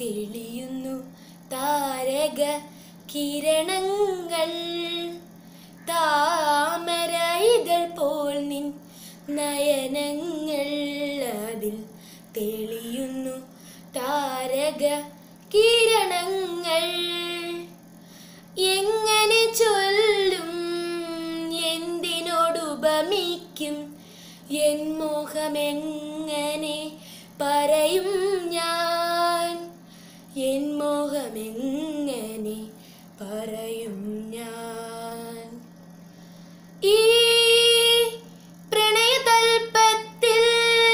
തെളിയുന്നു താരക കിരണങ്ങൾ താമര ഇതൾ പോൽ നിൻ നയനങ്ങൾ അതിൽ തെളിയുന്നു താരക കിരണങ്ങൾ എങ്ങനെ ചൊല്ലും എന്തിനോടുപമിക്കും എൻ മോഹമെങ്ങനെ പറയും ഞാൻ എൻ മോഹമെങ്ങനെ പറയും ഞാൻ ഈ പ്രണയതൽപ്പത്തിൽ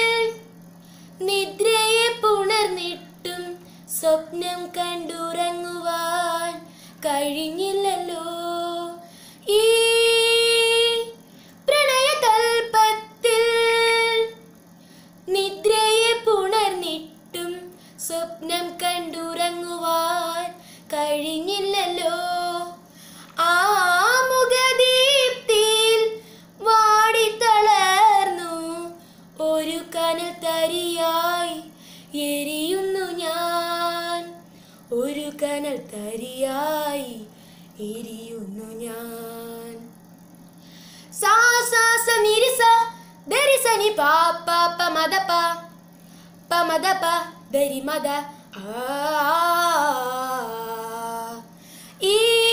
നിദ്രയെ പുണർന്നിട്ടും സ്വപ്നം കണ്ടുറങ്ങുവാൻ കഴിഞ്ഞില്ലല്ലോ ഈ പ്രണയതൽപ്പത്തിൽ നിദ്രയെ പുണർന്നിട്ടും സ്വപ്നം കണ്ടുറങ്ങുവാൻ കഴിഞ്ഞില്ലല്ലോ ആ മുഖദീപ്തിയിൽ വാടിത്തളർന്നു ഒരു കനൽ തരിയായി എരിയുന്നു ഞാൻ ഒരു കനൽ തരിയായി എരിയുന്നു ഞാൻ സാ സാ സ നിരി സ ദരി സ നി പാ പാ പ മദ പ പ മദ പ ദരി മദ ആ ഈ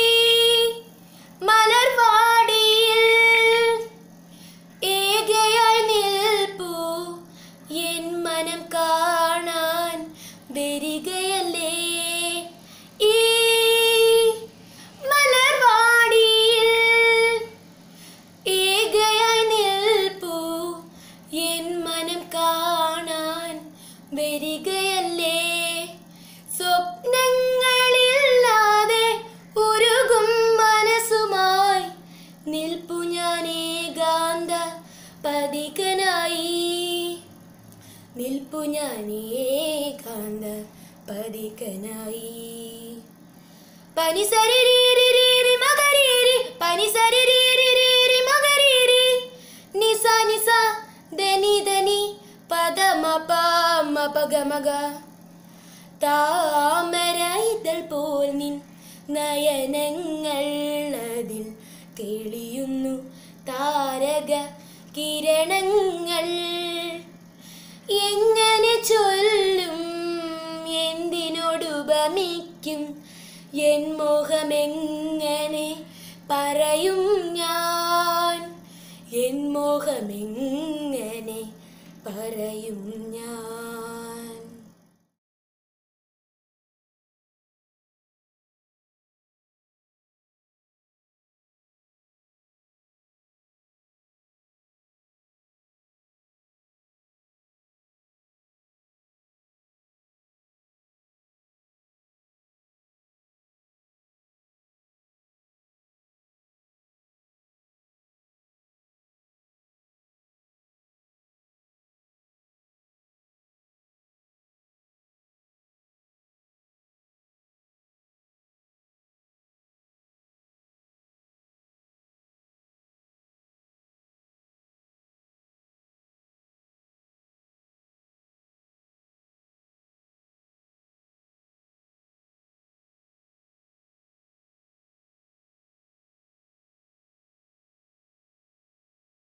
മലർവാടിയിൽ ഏകയായി നിൽപ്പൂ എൻ മനം കാണാൻ വരികയല്ലേ ഈ മലർവാടിയിൽ ഏകയായി നിൽപ്പൂ എൻ മനം കാണാൻ വരികയല്ലേ സ്വപ്നങ്ങളില്ലാതെ ഉരുകും മനസ്സുമായി നിൽപ്പു ഞാൻ ഏകാന്ത പതികനായി നിൽപ്പു ഞാൻ ഏകാന്ത പതികനായി പനിസരിരീരിരീരി മകരീരി പനിസരിരീരിരീരി മകരീരി നിസ നിസ ധനി ധനി പദമ പാമ പഗമഗ താമര ഇതൾ പോൽ നിൻ നയനങ്ങൾ അതിൽ തെളിയുന്നു താരക കിരണങ്ങൾ എങ്ങനെ ചൊല്ലും എന്തിനോടുപമിക്കും എൻ മോഹമെങ്ങനെ പറയും ഞാൻ എൻ മോഹമെങ്ങനെ പറയും ഞാൻ